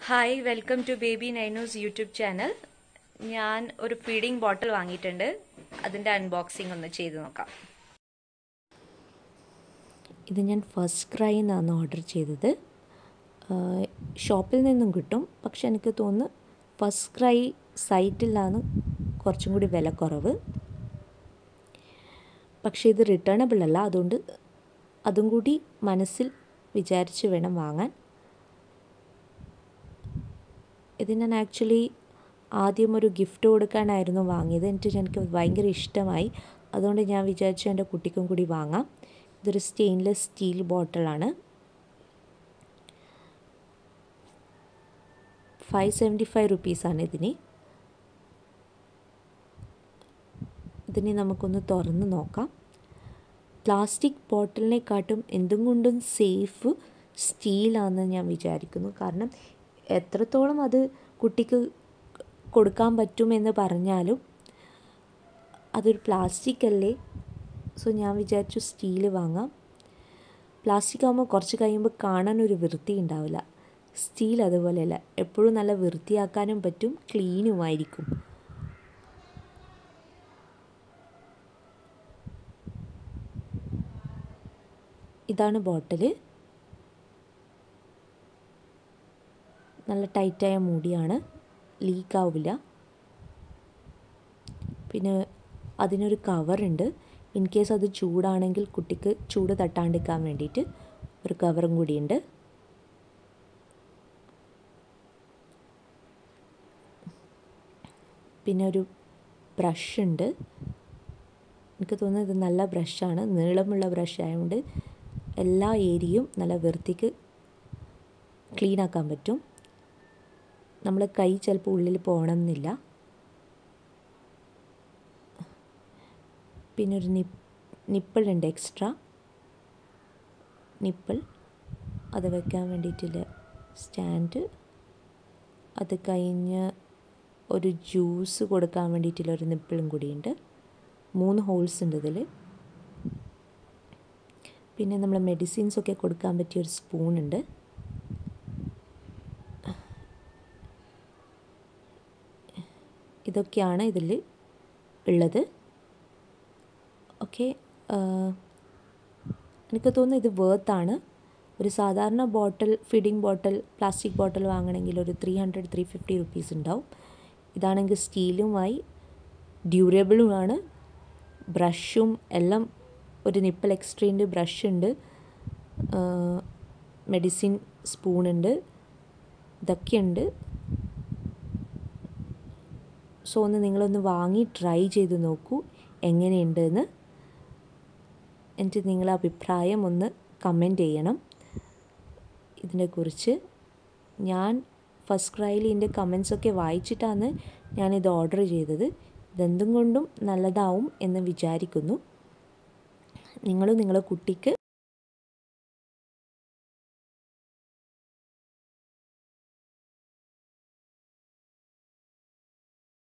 hi welcome to baby Nainu's YouTube channel ഞാൻ ഒരു feeding ബോട്ടിൽ വാങ്ങിയിട്ടുണ്ട് അതിൻ്റെ അൺബോക്സിംഗ് ഒന്ന് ചെയ്ത് നോക്കാം ഇത് ഞാൻ ഫസ്റ്റ് ക്രൈ എന്നാണ് ഓർഡർ ചെയ്തത് ഷോപ്പിൽ നിന്നും കിട്ടും പക്ഷെ എനിക്ക് തോന്നുന്നു ഫസ്റ്റ് ക്രൈ സൈറ്റിലാണ് കുറച്ചും കൂടി വില കുറവ് പക്ഷേ ഇത് റിട്ടേണബിൾ അല്ല അതുകൊണ്ട് അതും കൂടി മനസ്സിൽ വിചാരിച്ച് വേണം വാങ്ങാൻ ഇത് ഞാൻ ആക്ച്വലി ആദ്യം ഒരു ഗിഫ്റ്റ് കൊടുക്കാനായിരുന്നു വാങ്ങിയത് എന്നിട്ട് എനിക്ക് ഭയങ്കര ഇഷ്ടമായി അതുകൊണ്ട് ഞാൻ വിചാരിച്ചു എൻ്റെ കുട്ടിക്കും കൂടി വാങ്ങാം ഇതൊരു സ്റ്റെയിൻലെസ് സ്റ്റീൽ ബോട്ടിലാണ് ഫൈവ് സെവൻറ്റി ഫൈവ് റുപ്പീസാണ് ഇതിന് ഇതിനെ നമുക്കൊന്ന് തുറന്ന് നോക്കാം പ്ലാസ്റ്റിക് ബോട്ടിലിനെക്കാട്ടും എന്തും കൊണ്ടും സേഫ് സ്റ്റീലാണെന്ന് ഞാൻ വിചാരിക്കുന്നു കാരണം എത്രത്തോളം അത് കുട്ടിക്ക് കൊടുക്കാൻ പറ്റുമെന്ന് പറഞ്ഞാലും അതൊരു പ്ലാസ്റ്റിക് അല്ലേ സോ ഞാൻ വിചാരിച്ചു സ്റ്റീൽ വാങ്ങാം പ്ലാസ്റ്റിക് ആകുമ്പോൾ കുറച്ച് കഴിയുമ്പോൾ കാണാൻ ഒരു വൃത്തി ഉണ്ടാവില്ല സ്റ്റീൽ അതുപോലെയല്ല എപ്പോഴും നല്ല വൃത്തിയാക്കാനും പറ്റും ക്ലീനുമായിരിക്കും ഇതാണ് ബോട്ടിൽ നല്ല ടൈറ്റായ മൂടിയാണ് ലീക്കാവില്ല പിന്നെ അതിനൊരു കവറുണ്ട് ഇൻ കേസ് അത് ചൂടാണെങ്കിൽ കുട്ടിക്ക് ചൂട് തട്ടാണ്ടിരിക്കാൻ വേണ്ടിയിട്ട് ഒരു കവറും കൂടിയുണ്ട് പിന്നെ ഒരു ബ്രഷ് ഉണ്ട് എനിക്ക് തോന്നുന്നത് ഇത് നല്ല ബ്രഷാണ് നീളമുള്ള ബ്രഷ് ആയതുകൊണ്ട് എല്ലാ ഏരിയയും നല്ല വൃത്തിക്ക് ക്ലീൻ ആക്കാൻ പറ്റും നമ്മൾ കൈ ചിലപ്പോൾ ഉള്ളിൽ പോകണം എന്നില്ല പിന്നെ ഒരു നിപ്പ് നിപ്പിളുണ്ട് എക്സ്ട്രാ നിപ്പിൾ അത് വെക്കാൻ വേണ്ടിയിട്ടുള്ള സ്റ്റാൻഡ് അത് കഴിഞ്ഞ് ഒരു ജ്യൂസ് കൊടുക്കാൻ വേണ്ടിയിട്ടുള്ള ഒരു നിപ്പിളും കൂടിയുണ്ട് മൂന്ന് ഹോൾസ് ഉണ്ട് ഇതിൽ പിന്നെ നമ്മൾ മെഡിസിൻസ് ഒക്കെ കൊടുക്കാൻ പറ്റിയ ഒരു സ്പൂൺ ഉണ്ട് ഇതൊക്കെയാണ് ഇതിൽ ഉള്ളത് ഓക്കെ എനിക്ക് തോന്നുന്നു ഇത് വേർത്താണ് ഒരു സാധാരണ ബോട്ടിൽ ഫീഡിംഗ് ബോട്ടിൽ പ്ലാസ്റ്റിക് ബോട്ടിൽ വാങ്ങണമെങ്കിൽ ഒരു three hundred three fifty rupees ഉണ്ടാവും ഇതാണെങ്കിൽ സ്റ്റീലുമായി ഡ്യൂറബിളുമാണ് ബ്രഷും എല്ലാം ഒരു നിപ്പിൾ എക്സ്ട്രീൻ്റെ ബ്രഷ് ഉണ്ട് മെഡിസിൻ സ്പൂണുണ്ട് ഇതൊക്കെയുണ്ട് സോ ഒന്ന് നിങ്ങളൊന്ന് വാങ്ങി ട്രൈ ചെയ്ത് നോക്കൂ എങ്ങനെയുണ്ടെന്ന് എന്നിട്ട് നിങ്ങളെ അഭിപ്രായം ഒന്ന് കമൻറ്റ് ചെയ്യണം ഇതിനെക്കുറിച്ച് ഞാൻ ഫസ്റ്റ് ക്രൈയിൽ ഇതിൻ്റെ കമൻസൊക്കെ വായിച്ചിട്ടാണ് ഞാനിത് ഓർഡർ ചെയ്തത് ഇതെന്തും കൊണ്ടും നല്ലതാവും എന്ന് വിചാരിക്കുന്നു നിങ്ങളും നിങ്ങളുടെ കുട്ടിക്ക്